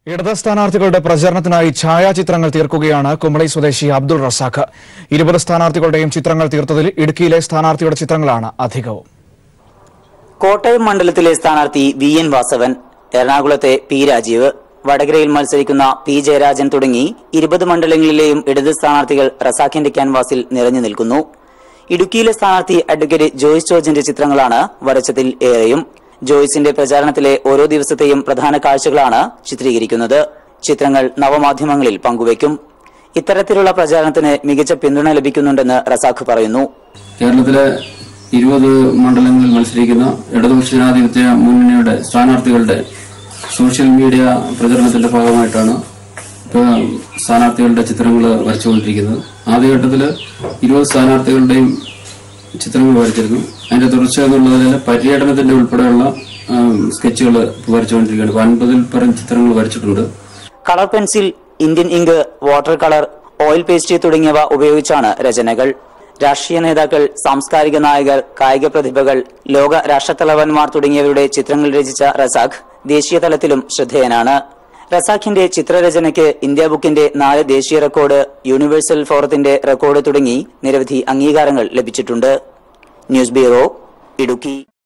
ഇടത് സ്ഥാനാർത്ഥികളുടെ പ്രചരണത്തിനായി ഛായാചിത്രങ്ങൾ തീർക്കുകയാണ് കുമളി സ്വദേശി അബ്ദുൾ റസാഖ് ഇരുപത് സ്ഥാനാർത്ഥികളുടെയും ചിത്രങ്ങൾ തീർത്തതിൽ ഇടുക്കിയിലെ സ്ഥാനാർത്ഥിയുടെ ചിത്രങ്ങളാണ് അധികവും കോട്ടയം മണ്ഡലത്തിലെ സ്ഥാനാർത്ഥി വി എൻ വാസവൻ എറണാകുളത്തെ പി രാജീവ് വടകരയിൽ മത്സരിക്കുന്ന പി ജയരാജൻ തുടങ്ങി ഇരുപത് മണ്ഡലങ്ങളിലെയും ഇടത് സ്ഥാനാർത്ഥികൾ റസാഖിന്റെ ക്യാൻവാസിൽ നിറഞ്ഞു നിൽക്കുന്നു ഇടുക്കിയിലെ സ്ഥാനാർത്ഥി അഡ്വക്കേറ്റ് ജോയ്സ് ജോർജിന്റെ ചിത്രങ്ങളാണ് വരച്ചതിൽ ഏറെയും ജോയ്സിന്റെ പ്രചാരണത്തിലെ ഓരോ ദിവസത്തെയും പ്രധാന കാഴ്ചകളാണ് ചിത്രീകരിക്കുന്നത് ചിത്രങ്ങൾ നവമാധ്യമങ്ങളിൽ പങ്കുവയ്ക്കും ഇത്തരത്തിലുള്ള പ്രചാരണത്തിന് മികച്ച പിന്തുണ ലഭിക്കുന്നുണ്ടെന്ന് റസാഖ് പറയുന്നു കേരളത്തിലെ ഇരുപത് മണ്ഡലങ്ങളിൽ മത്സരിക്കുന്ന ഇടതുപക്ഷ ജനാധിപത്യ മുന്നണിയുടെ സ്ഥാനാർത്ഥികളുടെ സോഷ്യൽ മീഡിയ പ്രചരണത്തിന്റെ ഭാഗമായിട്ടാണ് ഇപ്പോൾ സ്ഥാനാർത്ഥികളുടെ ചിത്രങ്ങൾ വരച്ചുകൊണ്ടിരിക്കുന്നത് ആദ്യഘട്ടത്തിൽ ഇരുപത് സ്ഥാനാർത്ഥികളുടെയും ചിത്രങ്ങൾ വരച്ചിരുന്നു അതിന്റെ തുടർച്ച എന്നുള്ളതിൽ പര്യടനത്തിന്റെ ഉൾപ്പെടെയുള്ള സ്കെച്ചുകൾ വരച്ചുകൊണ്ടിരിക്കുകയാണ് ഇപ്പൊ അൻപതിൽ പരം ചിത്രങ്ങൾ വരച്ചിട്ടുണ്ട് colour pencil Indian ink water colour oil paste തുടങ്ങിയവ ഉപയോഗിച്ചാണ് രചനകൾ രാഷ്ട്രീയ നേതാക്കൾ സാംസ്കാരിക നായകർ കായിക പ്രതിഭകൾ ലോക രാഷ്ട്രത്തലവന്മാർ തുടങ്ങിയവരുടെ ചിത്രങ്ങൾ രചിച്ച റസാഖ് ദേശീയ തലത്തിലും ശ്രദ്ധേയനാണ് റസാഖിന്റെ ചിത്രരചനയ്ക്ക് ഇന്ത്യ ബുക്കിന്റെ നാല് ദേശീയ റെക്കോർഡ് യൂണിവേഴ്സൽ ഫോറത്തിന്റെ റെക്കോർഡ് തുടങ്ങി നിരവധി അംഗീകാരങ്ങൾ ലഭിച്ചിട്ടുണ്ട് ന്യൂസ് ബ്യൂറോ ഇടുക്കി